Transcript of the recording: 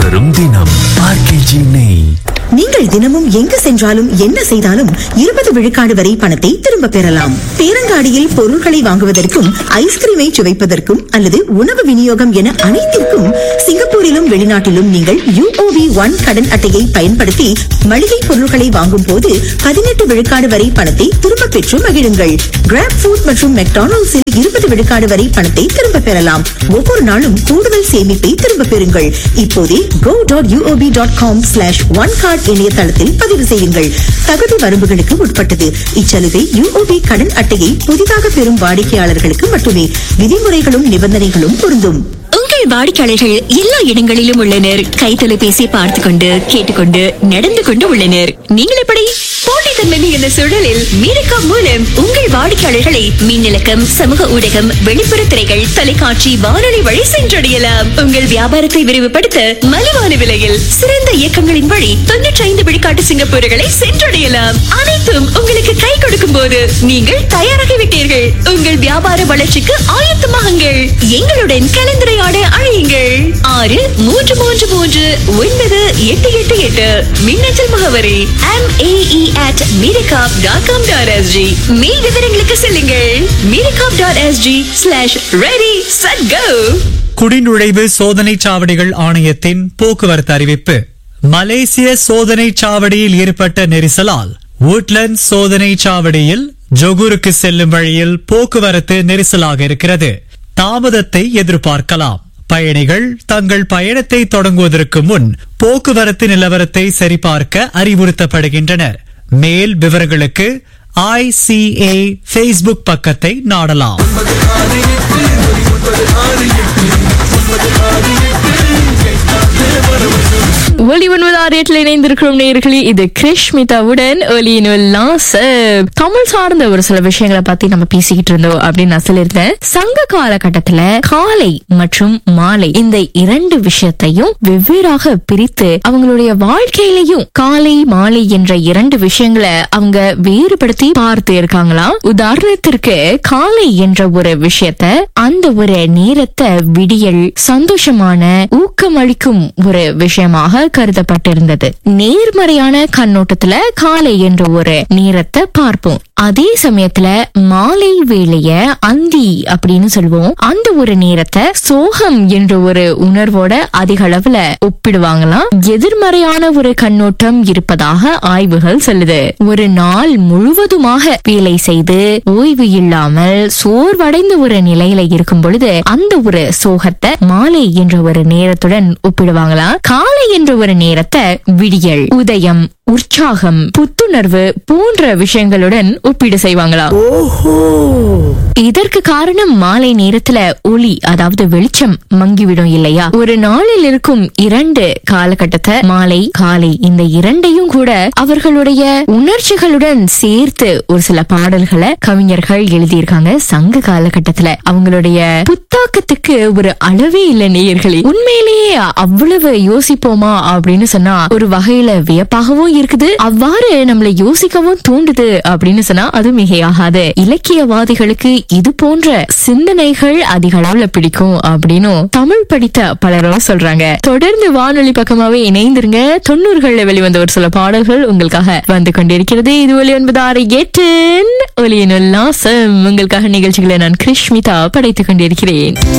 வரும் தினம் ஆர்கேஜி நெய் நீங்கள் தினமும் எங்கு சென்றாலும் என்ன செய்தாலும் இருபது விழுக்காடு வரை பணத்தை திரும்ப பெறலாம் பேரங்காடியில் பொருட்களை வாங்குவதற்கும் ஐஸ்கிரீமை சுவைப்பதற்கும் அல்லது உணவு விநியோகம் என அனைத்திற்கும் சிங்கப்பூரிலும் வெளிநாட்டிலும் நீங்கள் யூஓவி ஒன் கடன் அட்டையை பயன்படுத்தி மளிகை பொருட்களை வாங்கும் போது பதினெட்டு விழுக்காடு வரை பணத்தை திரும்ப பெற்று மகிழுங்கள் கிராப் ஃபுட் மற்றும் மெக்டானல்ட்ஸில் இருபது விழுக்காடு வரை பணத்தை திரும்ப பெறலாம் ஒவ்வொரு நாளும் கூடுதல் சேமிப்பை திரும்ப பெறுங்கள் இப்போதே go dot U O B dot com slash one card இணையதளத்தில் பதிவு செய்யுங்கள் தகுதி வரம்புகளுக்கு உட்பட்டது இச்சலுகை யூஓபி கடன் அட்டையை புதிதாக பெறும் வாடிக்கையாளர்களுக்கு மட்டுமே விதிமுறைகளும் நிபந்தனைகளும் பொருந்தும் உங்கள் வாடிக்கையாளர்கள் எல்லா இடங்களிலும் உள்ளனர் கைத்தொலைபேசி பார்த்து கொண்டு கேட்டுக்கொண்டு நடந்து கொண்டு உள்ளனர் நீங்கள் எப்படி போட்டித்தன்மை மிகுந்த சூழலில் மீரக்கா மூலம் உங்கள் வாடிக்கையாளர்களை மின்னலக்கம் சமூக ஊடகம் வெளிப்புற திரைகள் தொலைக்காட்சி வானொலி வழி சென்றடையலாம் உங்கள் வியாபாரத்தை விரிவுபடுத்த மலிவான விலையில் சிறந்த இயக்கங்களின் வழி தொன்னூற்றி ஐந்து விழுக்காட்டு சிங்கப்பூர்களை சென்றடையலாம் அனைத்தும் உங்களுக்கு கை கொடுக்கும் போது நீங்கள் தயாராகிவிட்டீர்கள் உங்கள் வியாபார வளர்ச்சிக்கு ஆயத்தமாகுங்கள் எங்களுடன் கலந்துரையாட அழையுங்கள் ஆறு மூன்று மூன்று மூன்று ஒன்பது எட்டு எட்டு எட்டு மின்னஞ்சல் முகவரி M A E at mirakap dot com dot S G மேல் விவரங்களுக்கு செல்லுங்கள் mirakap dot S G slash ready set go குடிநுழைவு சோதனை சாவடிகள் ஆணையத்தின் போக்குவரத்து அறிவிப்பு மலேசிய சோதனை சாவடியில் ஏற்பட்ட நெரிசலால் woodlands சோதனை சாவடியில் ஜொகூருக்கு செல்லும் வழியில் போக்குவரத்து நெரிசலாக இருக்கிறது தாமதத்தை எதிர்பார்க்கலாம் பயணிகள் தங்கள் பயணத்தை தொடங்குவதற்கு முன் போக்குவரத்து நிலவரத்தை சரிபார்க்க அறிவுறுத்தப்படுகின்றனர் மேல் விவரங்களுக்கு ஐசிஏ ஃபேஸ்புக் பக்கத்தை நாடலாம் ஒலி ஒன்பது ஆறு எட்டுல இணைந்திருக்கிறோம் நேர்களே இது கிருஷ்மிதாவுடன் ஒலியினுள் நாசர் தமிழ் சார்ந்த ஒரு சில விஷயங்களை பத்தி நம்ம பேசிக்கிட்டு இருந்தோம் அப்படின்னு நான் சொல்லியிருந்தேன் சங்க காலகட்டத்துல காலை மற்றும் மாலை இந்த இரண்டு விஷயத்தையும் வெவ்வேறாக பிரித்து அவங்களுடைய வாழ்க்கையிலையும் காலை மாலை என்ற இரண்டு விஷயங்களை அவங்க வேறுபடுத்தி பார்த்து இருக்காங்களாம் உதாரணத்திற்கு காலை என்ற ஒரு விஷயத்த அந்த ஒரு நேரத்தை விடியல் சந்தோஷமான ஊக்கமளிக்கும் ஒரு விஷயமாக கருதப்பட்டிருந்தது நேர்மறையான கண்ணோட்டத்துல காலை என்ற ஒரு நேரத்தை பார்ப்போம் அதே சமயத்துல மாலை வேளைய அந்தி அப்படின்னு சொல்லுவோம் அந்த ஒரு நேரத்தை சோகம் என்ற ஒரு உணர்வோட அதிக அளவுல ஒப்பிடுவாங்களாம் எதிர்மறையான ஒரு கண்ணோட்டம் இருப்பதாக ஆய்வுகள் சொல்லுது ஒரு நாள் முழுவதுமாக வேலை செய்து ஓய்வு இல்லாமல் சோர்வடைந்த ஒரு நிலையில இருக்கும் பொழுது அந்த ஒரு சோகத்தை மாலை என்ற ஒரு நேரத்துடன் ஒப்பிடுவாங்களாம் காலை என்ற ஒரு நேரத்தை விடியல் உதயம் உற்சாகம் புத்துணர்வு போன்ற விஷயங்களுடன் ஒப்பீடு செய்வாங்களாம் இதற்கு காரணம் மாலை நேரத்துல ஒளி அதாவது வெளிச்சம் மங்கிவிடும் இல்லையா ஒரு நாளில் இருக்கும் இரண்டு காலகட்டத்தை மாலை காலை இந்த இரண்டையும் கூட அவர்களுடைய உணர்ச்சிகளுடன் சேர்த்து ஒரு சில பாடல்களை கவிஞர்கள் எழுதியிருக்காங்க சங்க காலகட்டத்துல அவங்களுடைய புத்தாக்கத்துக்கு ஒரு அளவே இல்லை நேயர்களே உண்மையிலேயே அவ்வளவு யோசிப்போமா அப்படின்னு சொன்னா ஒரு வகையில வியப்பாகவும் இருக்குது அவ்வாறு நம்மளை யோசிக்கவும் தூண்டுது அப்படின்னு சொன்னா அது மிகையாகாது இலக்கியவாதிகளுக்கு இது போன்ற சிந்தனைகள் அதிக அளவுல பிடிக்கும் அப்படின்னும் தமிழ் படித்த பலரும் சொல்றாங்க தொடர்ந்து வானொலி பக்கமாவே இணைந்திருங்க தொண்ணூறுகள்ல வெளிவந்த ஒரு சில பாடல்கள் உங்களுக்காக வந்து கொண்டிருக்கிறது இது ஒலி ஒன்பது ஆறு எட்டு ஒலியின் உல்லாசம் உங்களுக்காக நிகழ்ச்சிகளை நான் கிருஷ்மிதா படைத்துக் கொண்டிருக்கிறேன்